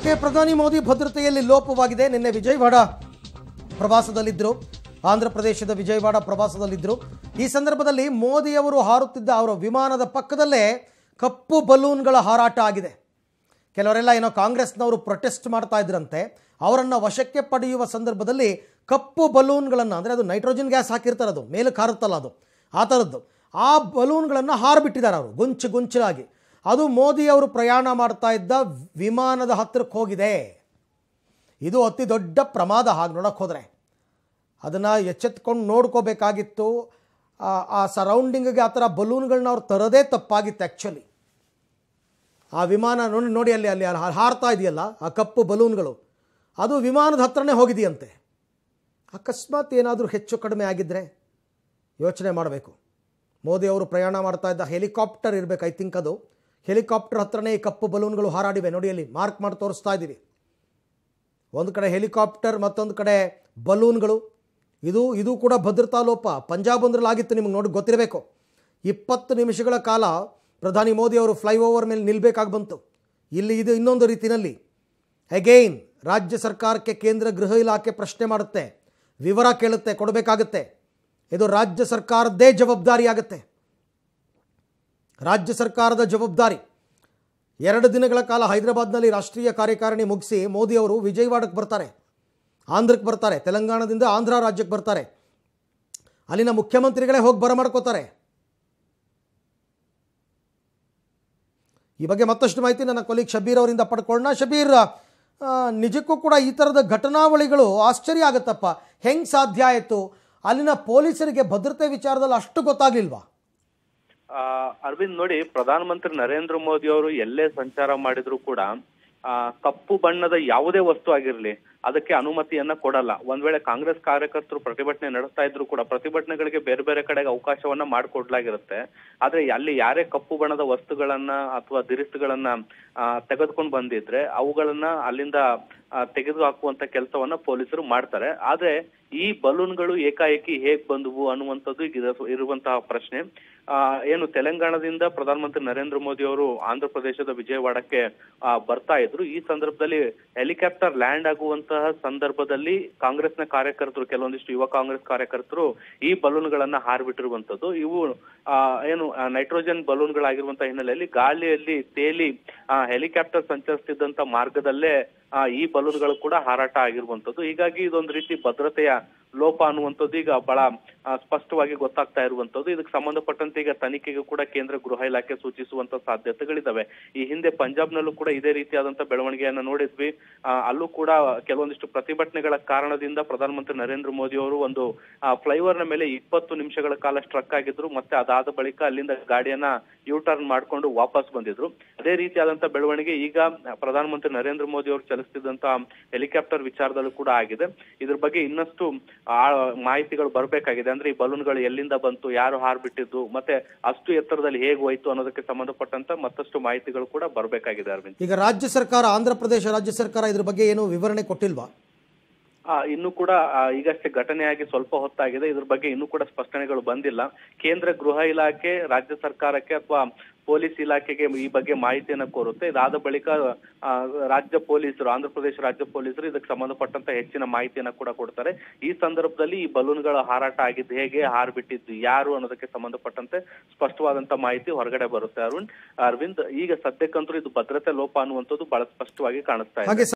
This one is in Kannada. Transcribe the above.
ಯಾಕೆ ಪ್ರಧಾನಿ ಮೋದಿ ಭದ್ರತೆಯಲ್ಲಿ ಲೋಪವಾಗಿದೆ ನಿನ್ನೆ ವಿಜಯವಾಡ ಪ್ರವಾಸದಲ್ಲಿದ್ದರು ಆಂಧ್ರ ಪ್ರದೇಶದ ವಿಜಯವಾಡ ಪ್ರವಾಸದಲ್ಲಿದ್ದರು ಈ ಸಂದರ್ಭದಲ್ಲಿ ಮೋದಿಯವರು ಹಾರುತ್ತಿದ್ದ ಅವರ ವಿಮಾನದ ಪಕ್ಕದಲ್ಲೇ ಕಪ್ಪು ಬಲೂನ್ಗಳ ಹಾರಾಟ ಆಗಿದೆ ಕೆಲವರೆಲ್ಲ ಏನೋ ಕಾಂಗ್ರೆಸ್ನವರು ಪ್ರೊಟೆಸ್ಟ್ ಮಾಡ್ತಾ ಇದ್ರಂತೆ ಅವರನ್ನು ವಶಕ್ಕೆ ಪಡೆಯುವ ಸಂದರ್ಭದಲ್ಲಿ ಕಪ್ಪು ಬಲೂನ್ಗಳನ್ನು ಅಂದರೆ ಅದು ನೈಟ್ರೋಜನ್ ಗ್ಯಾಸ್ ಹಾಕಿರ್ತಾರೆ ಅದು ಮೇಲಕ್ಕೆ ಹಾರುತ್ತಲ್ಲ ಅದು ಆ ಥರದ್ದು ಆ ಬಲೂನ್ಗಳನ್ನು ಹಾರಿಬಿಟ್ಟಿದ್ದಾರೆ ಅವರು ಗುಂಚು ಗುಂಚಾಗಿ ಅದು ಮೋದಿ ಅವರು ಪ್ರಯಾಣ ಮಾಡ್ತಾ ಇದ್ದ ವಿಮಾನದ ಹತ್ತಿರಕ್ಕೆ ಹೋಗಿದೆ ಇದು ಅತಿ ದೊಡ್ಡ ಪ್ರಮಾದ ಹಾಗೆ ನೋಡೋಕ್ಕೆ ಹೋದರೆ ಅದನ್ನು ಎಚ್ಚೆತ್ಕೊಂಡು ನೋಡ್ಕೋಬೇಕಾಗಿತ್ತು ಆ- ಆ ಸರೌಂಡಿಂಗಿಗೆ ಆ ಥರ ಬಲೂನ್ಗಳನ್ನ ಅವ್ರು ತರೋದೇ ತಪ್ಪಾಗಿತ್ತು ಆ್ಯಕ್ಚುಲಿ ಆ ವಿಮಾನ ನೋಡಿ ನೋಡಿ ಅಲ್ಲಿ ಅಲ್ಲಿ ಅಲ್ಲಿ ಹಾರ್ತಾ ಇದೆಯಲ್ಲ ಆ ಕಪ್ಪು ಬಲೂನ್ಗಳು ಅದು ವಿಮಾನದ ಹತ್ರನೇ ಹೋಗಿದೆಯಂತೆ ಅಕಸ್ಮಾತ್ ಏನಾದರೂ ಹೆಚ್ಚು ಕಡಿಮೆ ಆಗಿದ್ದರೆ ಯೋಚನೆ ಮಾಡಬೇಕು ಮೋದಿ ಅವರು ಪ್ರಯಾಣ ಮಾಡ್ತಾ ಇದ್ದ ಹೆಲಿಕಾಪ್ಟರ್ ಇರಬೇಕು ಐ ಥಿಂಕ್ ಅದು ಹೆಲಿಕಾಪ್ಟರ್ ಹತ್ರನೇ ಈ ಕಪ್ಪು ಬಲೂನ್ಗಳು ಹಾರಾಡಿವೆ ನೋಡಿ ಅಲ್ಲಿ ಮಾರ್ಕ್ ಮಾಡಿ ತೋರಿಸ್ತಾ ಇದ್ದೀವಿ ಒಂದು ಕಡೆ ಹೆಲಿಕಾಪ್ಟರ್ ಮತ್ತೊಂದು ಕಡೆ ಬಲೂನ್ಗಳು ಇದು ಇದು ಕೂಡ ಭದ್ರತಾ ಲೋಪ ಪಂಜಾಬ್ ಒಂದ್ರಲ್ಲಿ ಆಗಿತ್ತು ನಿಮಗೆ ನೋಡಿ ಗೊತ್ತಿರಬೇಕು ಇಪ್ಪತ್ತು ನಿಮಿಷಗಳ ಕಾಲ ಪ್ರಧಾನಿ ಮೋದಿ ಅವರು ಫ್ಲೈಓವರ್ ಮೇಲೆ ನಿಲ್ಲಬೇಕಾಗಿ ಬಂತು ಇಲ್ಲಿ ಇದು ಇನ್ನೊಂದು ರೀತಿಯಲ್ಲಿ ಅಗೈನ್ ರಾಜ್ಯ ಸರ್ಕಾರಕ್ಕೆ ಕೇಂದ್ರ ಗೃಹ ಇಲಾಖೆ ಪ್ರಶ್ನೆ ಮಾಡುತ್ತೆ ವಿವರ ಕೇಳುತ್ತೆ ಕೊಡಬೇಕಾಗುತ್ತೆ ಇದು ರಾಜ್ಯ ಸರ್ಕಾರದ್ದೇ ಜವಾಬ್ದಾರಿ ಆಗುತ್ತೆ ರಾಜ್ಯ ಸರ್ಕಾರದ ಜವಾಬ್ದಾರಿ ಎರಡು ದಿನಗಳ ಕಾಲ ಹೈದರಾಬಾದ್ನಲ್ಲಿ ರಾಷ್ಟ್ರೀಯ ಕಾರ್ಯಕಾರಿಣಿ ಮುಗಿಸಿ ಮೋದಿ ಅವರು ವಿಜಯವಾಡಕ್ಕೆ ಬರ್ತಾರೆ ಆಂಧ್ರಕ್ಕೆ ಬರ್ತಾರೆ ತೆಲಂಗಾಣದಿಂದ ಆಂಧ್ರ ರಾಜ್ಯಕ್ಕೆ ಬರ್ತಾರೆ ಅಲ್ಲಿನ ಮುಖ್ಯಮಂತ್ರಿಗಳೇ ಹೋಗಿ ಬರಮಾಡ್ಕೋತಾರೆ ಈ ಬಗ್ಗೆ ಮತ್ತಷ್ಟು ಮಾಹಿತಿ ನನ್ನ ಕೊಲೀಗ್ ಶಬೀರ್ ಅವರಿಂದ ಪಡ್ಕೊಳ್ಳೋಣ ಶಬೀರ್ ಆ, ನಿಜಕ್ಕೂ ಕೂಡ ಈ ಥರದ ಘಟನಾವಳಿಗಳು ಆಶ್ಚರ್ಯ ಆಗುತ್ತಪ್ಪ ಹೆಂಗೆ ಸಾಧ್ಯ ಆಯಿತು ಅಲ್ಲಿನ ಪೊಲೀಸರಿಗೆ ಭದ್ರತೆ ವಿಚಾರದಲ್ಲಿ ಅಷ್ಟು ಗೊತ್ತಾಗ್ಲಿಲ್ವಾ ಆ, ಅರವಿಂದ್ ನೋಡಿ ಪ್ರಧಾನಮಂತ್ರಿ ನರೇಂದ್ರ ಮೋದಿ ಅವರು ಎಲ್ಲೇ ಸಂಚಾರ ಮಾಡಿದ್ರು ಕೂಡ ಆ, ಕಪ್ಪು ಬಣ್ಣದ ಯಾವುದೇ ವಸ್ತು ಆಗಿರ್ಲಿ ಅದಕ್ಕೆ ಅನುಮತಿಯನ್ನ ಕೊಡಲ್ಲ ಒಂದ್ ವೇಳೆ ಕಾಂಗ್ರೆಸ್ ಕಾರ್ಯಕರ್ತರು ಪ್ರತಿಭಟನೆ ನಡೆಸ್ತಾ ಇದ್ರು ಕೂಡ ಪ್ರತಿಭಟನೆಗಳಿಗೆ ಬೇರೆ ಬೇರೆ ಕಡೆಗೆ ಅವಕಾಶವನ್ನ ಮಾಡಿಕೊಡ್ಲಾಗಿರುತ್ತೆ ಆದ್ರೆ ಅಲ್ಲಿ ಯಾರೇ ಕಪ್ಪು ಬಣ್ಣದ ವಸ್ತುಗಳನ್ನ ಅಥವಾ ದಿರಿಸುಗಳನ್ನ ಆ, ತೆಗೆದುಕೊಂಡು ಬಂದಿದ್ರೆ ಅವುಗಳನ್ನ ಅಲ್ಲಿಂದ ಆ, ತೆಗೆದು ಹಾಕುವಂತ ಕೆಲಸವನ್ನ ಪೊಲೀಸರು ಮಾಡ್ತಾರೆ ಆದ್ರೆ ಈ ಬಲೂನ್ಗಳು ಏಕಾಏಕಿ ಹೇಗ್ ಬಂದವು ಅನ್ನುವಂಥದ್ದು ಈಗ ಇದ- ಇರುವಂತಹ ಪ್ರಶ್ನೆ ಆ, ಏನು ತೆಲಂಗಾಣದಿಂದ ಪ್ರಧಾನಮಂತ್ರಿ ನರೇಂದ್ರ ಮೋದಿ ಅವರು ಆಂಧ್ರ ಪ್ರದೇಶದ ವಿಜಯವಾಡಕ್ಕೆ ಆ, ಬರ್ತಾ ಇದ್ರು ಈ ಸಂದರ್ಭದಲ್ಲಿ ಹೆಲಿಕಾಪ್ಟರ್ ಲ್ಯಾಂಡ್ ಆಗುವಂತಹ ಸಂದರ್ಭದಲ್ಲಿ ಕಾಂಗ್ರೆಸ್ನ ಕಾರ್ಯಕರ್ತರು ಕೆಲವೊಂದಿಷ್ಟು ಯುವ ಕಾಂಗ್ರೆಸ್ ಕಾರ್ಯಕರ್ತರು ಈ ಬಲೂನ್ಗಳನ್ನ ಹಾರ್ಬಿಟ್ಟಿರುವಂತದ್ದು ಇವು ಆ, ಏನು ಆ, ನೈಟ್ರೋಜನ್ ಬಲೂನ್ಗಳಾಗಿರುವಂತಹ ಹಿನ್ನೆಲೆಯಲ್ಲಿ ಗಾಳಿಯಲ್ಲಿ ತೇಲಿ ಆ, ಹೆಲಿಕಾಪ್ಟರ್ ಸಂಚರಿಸ್ತಿದ್ದಂತ ಮಾರ್ಗದಲ್ಲೇ ಆ, ಈ ಬಲೂನ್ಗಳು ಕೂಡ ಹಾರಾಟ ಆಗಿರುವಂತದ್ದು ಹೀಗಾಗಿ ಇದೊಂದು ರೀತಿ ಭದ್ರತೆಯ ಲೋಪ ಅನ್ನುವಂಥದ್ದು ಈಗ ಬಹಳ ಆ, ಸ್ಪಷ್ಟವಾಗಿ ಗೊತ್ತಾಗ್ತಾ ಇರುವಂತದ್ದು ಇದಕ್ಕೆ ಸಂಬಂಧಪಟ್ಟಂತೆ ಈಗ ತನಿಖೆಗೆ ಕೂಡ ಕೇಂದ್ರ ಗೃಹ ಇಲಾಖೆ ಸೂಚಿಸುವಂತ ಸಾಧ್ಯತೆಗಳಿದಾವೆ ಈ ಹಿಂದೆ ಪಂಜಾಬ್ನಲ್ಲೂ ಕೂಡ ಇದೇ ರೀತಿಯಾದಂತ ಬೆಳವಣಿಗೆಯನ್ನ ನೋಡಿದ್ವಿ ಆ, ಅಲ್ಲೂ ಕೂಡ ಕೆಲವೊಂದಿಷ್ಟು ಪ್ರತಿಭಟನೆಗಳ ಕಾರಣದಿಂದ ಪ್ರಧಾನಮಂತ್ರಿ ನರೇಂದ್ರ ಮೋದಿ ಅವರು ಒಂದು ಫ್ಲೈಓವರ್ ನ ಮೇಲೆ ಇಪ್ಪತ್ತು ನಿಮಿಷಗಳ ಕಾಲ ಸ್ಟ್ರಕ್ ಆಗಿದ್ರು ಮತ್ತೆ ಅದಾದ ಬಳಿಕ ಅಲ್ಲಿಂದ ಗಾಡಿಯನ್ನ ಯೂ ಟರ್ನ್ ಮಾಡ್ಕೊಂಡು ವಾಪಸ್ ಬಂದಿದ್ರು ಅದೇ ರೀತಿಯಾದಂತ ಬೆಳವಣಿಗೆ ಈಗ ಪ್ರಧಾನಮಂತ್ರಿ ನರೇಂದ್ರ ಮೋದಿ ಅವರು ಚಲಿಸ್ತಿದ್ದಂತ ಹೆಲಿಕಾಪ್ಟರ್ ವಿಚಾರದಲ್ಲೂ ಕೂಡ ಆಗಿದೆ ಇದ್ರ ಬಗ್ಗೆ ಇನ್ನಷ್ಟು ಆ, ಮಾಹಿತಿಗಳು ಬರಬೇಕಾಗಿದೆ ಅಂದ್ರೆ ಈ ಬಲೂನ್ಗಳು ಎಲ್ಲಿಂದ ಬಂತು ಯಾರು ಹಾರ್ಬಿಟ್ಟಿದ್ದು ಮತ್ತೆ ಅಷ್ಟು ಎತ್ತರದಲ್ಲಿ ಹೇಗ್ ಹೋಯ್ತು ಅನ್ನೋದಕ್ಕೆ ಸಂಬಂಧಪಟ್ಟಂತ ಮತ್ತಷ್ಟು ಮಾಹಿತಿಗಳು ಕೂಡ ಬರಬೇಕಾಗಿದೆ ಅರವಿಂದ್ ಈಗ ರಾಜ್ಯ ಸರ್ಕಾರ ಆಂಧ್ರ ಪ್ರದೇಶ ರಾಜ್ಯ ಸರ್ಕಾರ ಇದ್ರ ಬಗ್ಗೆ ಏನು ವಿವರಣೆ ಕೊಟ್ಟಿಲ್ವಾ ಆ, ಇನ್ನು ಕೂಡ ಆ, ಈಗಷ್ಟೇ ಘಟನೆಯಾಗಿ ಸ್ವಲ್ಪ ಹೊತ್ತಾಗಿದೆ ಇದ್ರ ಬಗ್ಗೆ ಇನ್ನೂ ಕೂಡ ಸ್ಪಷ್ಟನೆಗಳು ಬಂದಿಲ್ಲ ಕೇಂದ್ರ ಗೃಹ ಇಲಾಖೆ ರಾಜ್ಯ ಸರ್ಕಾರಕ್ಕೆ ಅಥವಾ ಪೊಲೀಸ್ ಇಲಾಖೆಗೆ ಈ ಬಗ್ಗೆ ಮಾಹಿತಿಯನ್ನ ಕೋರುತ್ತೆ ಇದಾದ ಬಳಿಕ ಆ, ರಾಜ್ಯ ಪೊಲೀಸರು ಆಂಧ್ರ ಪ್ರದೇಶ ರಾಜ್ಯ ಪೊಲೀಸರು ಇದಕ್ಕೆ ಸಂಬಂಧಪಟ್ಟಂತ ಹೆಚ್ಚಿನ ಮಾಹಿತಿಯನ್ನ ಕೂಡ ಕೊಡ್ತಾರೆ ಈ ಸಂದರ್ಭದಲ್ಲಿ ಈ ಬಲೂನ್ಗಳ ಹಾರಾಟ ಆಗಿದ್ದು ಹೇಗೆ ಹಾರ್ಬಿಟ್ಟಿದ್ದು ಯಾರು ಅನ್ನೋದಕ್ಕೆ ಸಂಬಂಧಪಟ್ಟಂತೆ ಸ್ಪಷ್ಟವಾದಂತ ಮಾಹಿತಿ ಹೊರಗಡೆ ಬರುತ್ತೆ ಅರುಣ್ ಅರವಿಂದ್ ಈಗ ಸದ್ಯಕ್ಕಂತೂ ಇದು ಭದ್ರತೆ ಲೋಪ ಅನ್ನುವಂಥದ್ದು ಬಹಳ ಸ್ಪಷ್ಟವಾಗಿ ಕಾಣಿಸ್ತಾ ಇದೆ ಹಾಗೆ